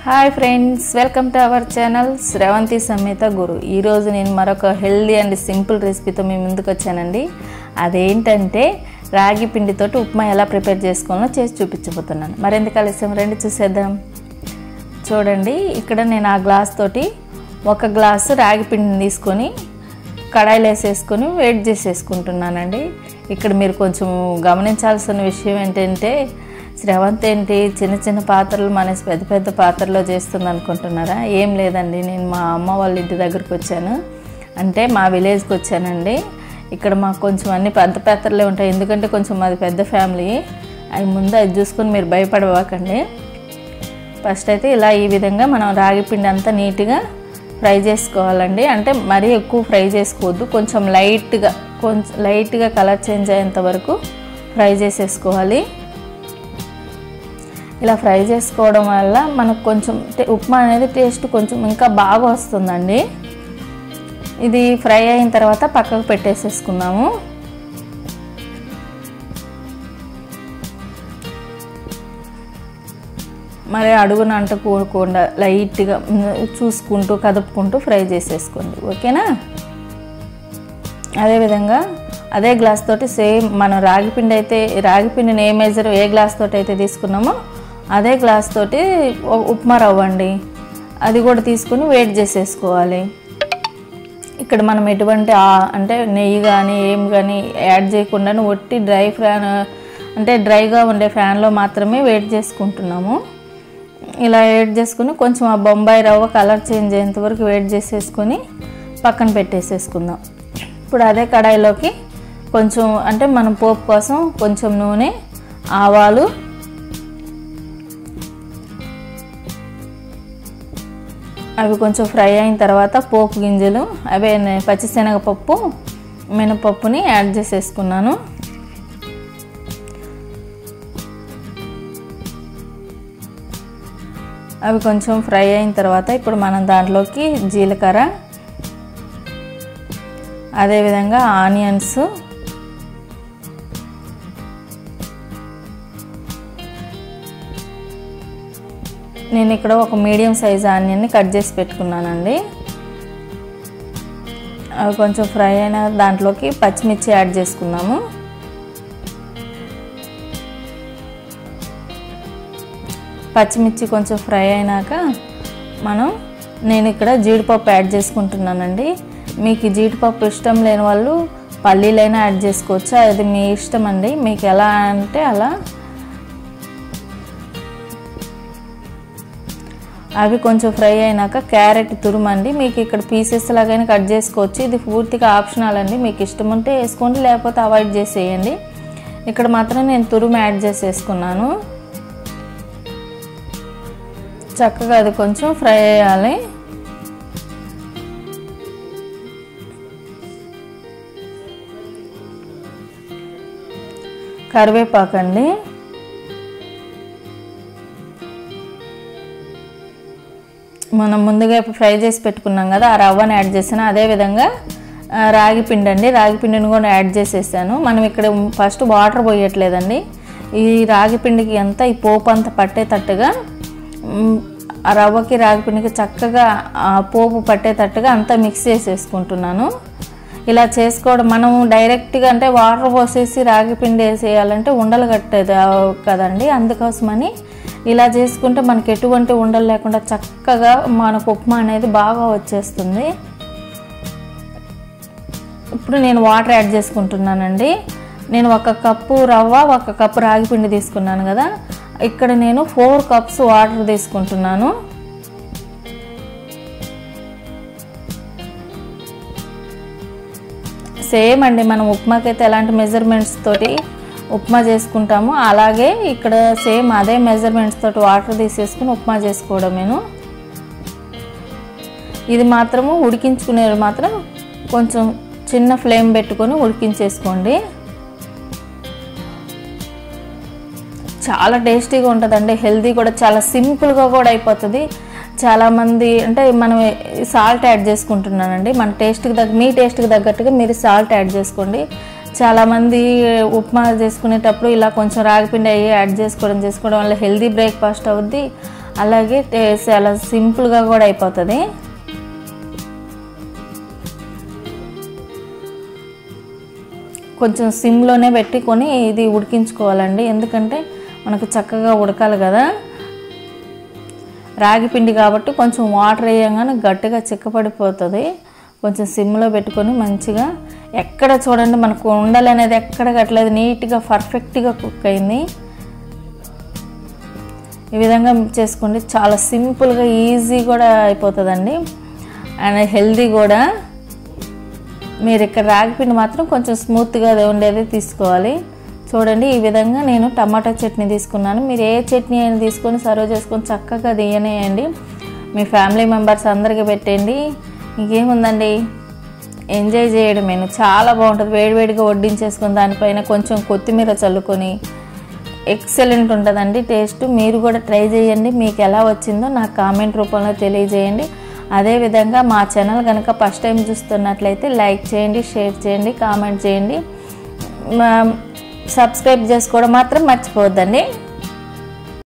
hi friends welcome to our channel Sravanthi Sametha Guru ఈరోజు నేను మరొక హెల్దీ అండ్ సింపుల్ రెసిపీతో మీ ముందుకు వచ్చానండి అదేంటంటే రాగి పిండితోటి ఉప్మా ఎలా ప్రిపేర్ చేసుకోవాలో చేసి చూపించబోతున్నాను మరెందుకు ఆలస్యం రండి చూసేద్దాం చూడండి ఇక్కడ నేను ఆ గ్లాస్ తోటి ఒక గ్లాసు రాగి పిండిని తీసుకొని కడాయిలో వేసేసుకొని వేడి చేసేసుకుంటున్నానండి ఇక్కడ మీరు కొంచెం గమనించాల్సిన విషయం ఏంటంటే శ్రవంత్ ఏంటి చిన్న చిన్న పాత్రలు మానేసి పెద్ద పెద్ద పాత్రలో చేస్తుంది అనుకుంటున్నారా ఏం లేదండి నేను మా అమ్మ వాళ్ళ ఇంటి దగ్గరికి వచ్చాను అంటే మా విలేజ్కి వచ్చానండి ఇక్కడ మాకు కొంచెం అన్ని పెద్ద పాత్రలే ఉంటాయి ఎందుకంటే కొంచెం మాది పెద్ద ఫ్యామిలీ అవి ముందు అది చూసుకొని మీరు భయపడవాకండి ఫస్ట్ అయితే ఇలా ఈ విధంగా మనం రాగి పిండి అంతా నీట్గా ఫ్రై చేసుకోవాలండి అంటే మరీ ఎక్కువ ఫ్రై చేసుకోవద్దు కొంచెం లైట్గా కొంచెం లైట్గా కలర్ చేంజ్ అయ్యేంత వరకు ఫ్రై చేసేసుకోవాలి ఇలా ఫ్రై చేసుకోవడం వల్ల మనకు కొంచెం టే- ఉప్మా అనేది టేస్ట్ కొంచెం ఇంకా బాగా వస్తుందండి ఇది ఫ్రై అయిన తర్వాత పక్కకు పెట్టేసేసుకుందాము మరి అడుగున అంటుకోకుండా లైట్గా మ్, చూసుకుంటూ కదుపుకుంటూ ఫ్రై చేసేసుకోండి ఓకేనా అదేవిధంగా అదే గ్లాస్ తోటి సేమ్ మనం రాగి పిండి అయితే రాగి పిండిని ఏ మెజర్ ఏ గ్లాస్ తోటి అయితే తీసుకున్నామో అదే గ్లాస్ తోటి ఉ- ఉప్మా రవ్వ అండి అది కూడా తీసుకుని వేడి చేసేసుకోవాలి ఇక్కడ మనం ఎటువంటి ఆ- అంటే నెయ్యి కానీ ఏం కానీ యాడ్ చేయకుండా ఒట్టి డ్రై ఫ్యాన్ అంటే డ్రైగా ఉండే ఫ్యాన్లో మాత్రమే వేడి చేసుకుంటున్నాము ఇలా వేడి చేసుకుని కొంచెం ఆ బొంబాయి రవ్వ కలర్ చేంజ్ అయ్యేంత వరకు వేడి చేసేసుకొని పక్కన పెట్టేసేసుకుందాం ఇప్పుడు అదే కడాయిలోకి కొంచెం అంటే మనం పోపు కోసం కొంచెం నూనె ఆవాలు అవి కొంచెం ఫ్రై అయిన తర్వాత పోపు గింజలు అవే నే- పచ్చిశనగపప్పు మినపప్పుని యాడ్ చేసేసుకున్నాను అవి కొంచెం ఫ్రై అయిన తర్వాత ఇప్పుడు మనం దాంట్లోకి జీలకర్ర అదేవిధంగా ఆనియన్స్ నేను ఇక్కడ ఒక మీడియం సైజ్ ఆనియన్ని కట్ చేసి పెట్టుకున్నానండి అవి కొంచెం ఫ్రై అయిన దాంట్లోకి పచ్చిమిర్చి యాడ్ చేసుకుందాము పచ్చిమిర్చి కొంచెం ఫ్రై అయినాక మనం నేను ఇక్కడ జీడిపప్పు యాడ్ చేసుకుంటున్నానండి మీకు ఈ జీడిపప్పు ఇష్టం లేని వాళ్ళు పల్లీలైనా యాడ్ చేసుకోవచ్చు అది మీ ఇష్టం అండి మీకు ఎలా అంటే అలా అవి కొంచెం ఫ్రై అయినాక క్యారెట్ తురుమండి మీకు ఇక్కడ పీసెస్ లాగానే కట్ చేసుకోవచ్చు ఇది పూర్తిగా ఆప్షనల్ అండి మీకు ఇష్టం ఉంటే వేసుకోండి లేకపోతే అవాయిడ్ చేసేయండి ఇక్కడ మాత్రం నేను తురుము యాడ్ చేసేసుకున్నాను చక్కగా అది కొంచెం ఫ్రై అయ్యాలి కరివేపాకండి మనం ముందుగా ఫ్రై చేసి పెట్టుకున్నాం కదా ఆ రవ్వని యాడ్ చేసాను అదేవిధంగా ఆ, రాగి పిండి అండి రాగి పిండిని కూడా యాడ్ చేసేసాను మనం ఇక్కడ ఫస్ట్ వాటర్ పోయట్లేదండి ఈ రాగి పిండికి అంతా ఈ పోపు అంతా పట్టేటట్టుగా మ్, ఆ రవ్వకి రాగి పిండికి చక్కగా ఆ పోపు పట్టేటట్టుగా అంతా మిక్స్ చేసేసుకుంటున్నాను ఇలా చేసుకోవడం మనం డైరెక్ట్గా అంటే వాటర్ పోసేసి రాగి పిండి వేసేయాలంటే ఉండలు కట్టేది ఆ, కదండి అందుకోసమని ఇలా చేసుకుంటే మనకి ఎటువంటి ఉండలు లేకుండా చక్కగా మనకు ఉప్మా అనేది బాగా వచ్చేస్తుంది ఇప్పుడు నేను వాటర్ యాడ్ చేసుకుంటున్నానండి నేను ఒక కప్పు రవ్వ ఒక కప్పు రాగి పిండి తీసుకున్నాను కదా ఇక్కడ నేను ఫోర్ కప్స్ వాటర్ తీసుకుంటున్నాను సేమ్ అండి మనం ఉప్మాకైతే ఎలాంటి మెజర్మెంట్స్ తోటి ఉప్మా చేసుకుంటామో అలాగే ఇక్కడ సేమ్ అదే మెజర్మెంట్స్ తోటి వాటర్ తీసేసుకుని ఉప్మా చేసుకోవడమేను ఇది మాత్రము ఉడికించుకునేది మాత్రం కొంచెం చిన్న ఫ్లేమ్ పెట్టుకొని ఉడికించేసుకోండి చాలా టేస్టీగా ఉంటుందండి హెల్తీ కూడా చాలా సింపుల్గా కూడా అయిపోతుంది చాలామంది అంటే మనం సాల్ట్ యాడ్ చేసుకుంటున్నానండి మన టేస్ట్కి దగ్గర మీ టేస్ట్కి తగ్గట్టుగా మీరు సాల్ట్ యాడ్ చేసుకోండి చాలామంది ఉప్మా చేసుకునేటప్పుడు ఇలా కొంచెం రాగిపిండి అయ్యి యాడ్ చేసుకోవడం చేసుకోవడం వల్ల హెల్దీ బ్రేక్ఫాస్ట్ అవుద్ది అలాగే టే- చాలా సింపుల్గా కూడా అయిపోతుంది కొంచెం సిమ్లోనే పెట్టుకొని ఇది ఉడికించుకోవాలండి ఎందుకంటే మనకు చక్కగా ఉడకాలి కదా రాగి పిండి కాబట్టి కొంచెం వాటర్ వేయంగానే గట్టిగా చిక్కపడిపోతుంది కొంచెం సిమ్లో పెట్టుకొని మంచిగా ఎక్కడ చూడండి మనకు ఉండలు అనేది ఎక్కడ కట్టలేదు నీట్గా పర్ఫెక్ట్గా కుక్ అయింది ఈ విధంగా చేసుకోండి చాలా సింపుల్గా ఈజీ కూడా అయిపోతుందండి అండ్ హెల్దీ కూడా మీరు ఇక్కడ రాగిపిండి మాత్రం కొంచెం స్మూత్గా ఉండేది తీసుకోవాలి చూడండి ఈ విధంగా నేను టమాటా చట్నీ తీసుకున్నాను మీరు ఏ చట్నీ అయినా తీసుకొని సర్వ్ చేసుకొని చక్కగా తీయనేయండి మీ ఫ్యామిలీ మెంబర్స్ అందరికీ పెట్టండి ఇంకేముందండి ఎంజాయ్ చేయడమేను చాలా బాగుంటుంది వేడివేడిగా వడ్డించేసుకొని దానిపైన కొంచెం కొత్తిమీర చల్లుకొని ఎక్సలెంట్ ఉంటుందండి టేస్ట్ మీరు కూడా ట్రై చేయండి మీకు ఎలా వచ్చిందో నాకు కామెంట్ రూపంలో తెలియజేయండి అదేవిధంగా మా ఛానల్ కనుక ఫస్ట్ టైం చూస్తున్నట్లయితే లైక్ చేయండి షేర్ చేయండి కామెంట్ చేయండి మా- సబ్స్క్రైబ్ చేసుకోవడం మాత్రం మర్చిపోవద్దండి